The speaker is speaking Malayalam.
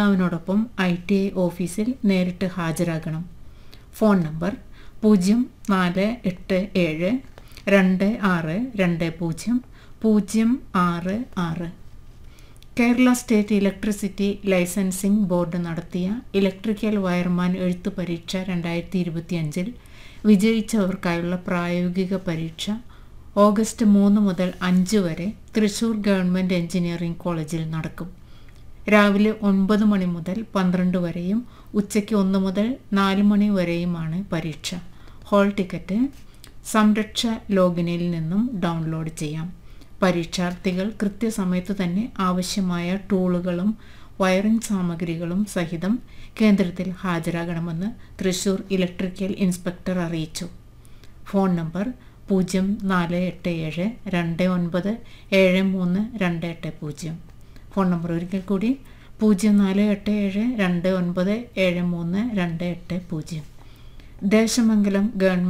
പഠിതാവിനോടൊപ്പം ഐ ടി ഐ ഓഫീസിൽ നേരിട്ട് ഹാജരാകണം ഫോൺ നമ്പർ പൂജ്യം നാല് എട്ട് ഏഴ് രണ്ട് ആറ് രണ്ട് പൂജ്യം പൂജ്യം ആറ് ആറ് Kerala state electricity licensing board നടത്തിയ ഇലക്ട്രിക്കൽ വയർമാൻ എഴുത്തു പരീക്ഷ രണ്ടായിരത്തി ഇരുപത്തിയഞ്ചിൽ വിജയിച്ചവർക്കായുള്ള പ്രായോഗിക പരീക്ഷ ഓഗസ്റ്റ് മൂന്ന് മുതൽ അഞ്ച് വരെ തൃശൂർ ഗവൺമെൻറ് എഞ്ചിനീയറിംഗ് കോളേജിൽ നടക്കും രാവിലെ ഒൻപത് മണി മുതൽ പന്ത്രണ്ട് വരെയും ഉച്ചയ്ക്ക് ഒന്ന് മുതൽ നാല് മണി വരെയുമാണ് പരീക്ഷ ഹാൾ ടിക്കറ്റ് സംരക്ഷ ലോഗിനിൽ നിന്നും ഡൗൺലോഡ് ചെയ്യാം പരീക്ഷാർത്ഥികൾ കൃത്യസമയത്ത് തന്നെ ആവശ്യമായ ടൂളുകളും വയറിംഗ് സാമഗ്രികളും സഹിതം കേന്ദ്രത്തിൽ ഹാജരാകണമെന്ന് തൃശൂർ ഇലക്ട്രിക്കൽ ഇൻസ്പെക്ടർ അറിയിച്ചു ഫോൺ നമ്പർ പൂജ്യം നാല് എട്ട് ഏഴ് രണ്ട് ഒൻപത് ഏഴ് മൂന്ന് രണ്ട് എട്ട് പൂജ്യം ഫോൺ നമ്പർ ഒരിക്കൽ കൂടി പൂജ്യം നാല് എട്ട് ഏഴ് രണ്ട് ഒൻപത് ഏഴ് മൂന്ന് രണ്ട് എട്ട് പൂജ്യം ദേശമംഗലം ഗവൺമെൻറ്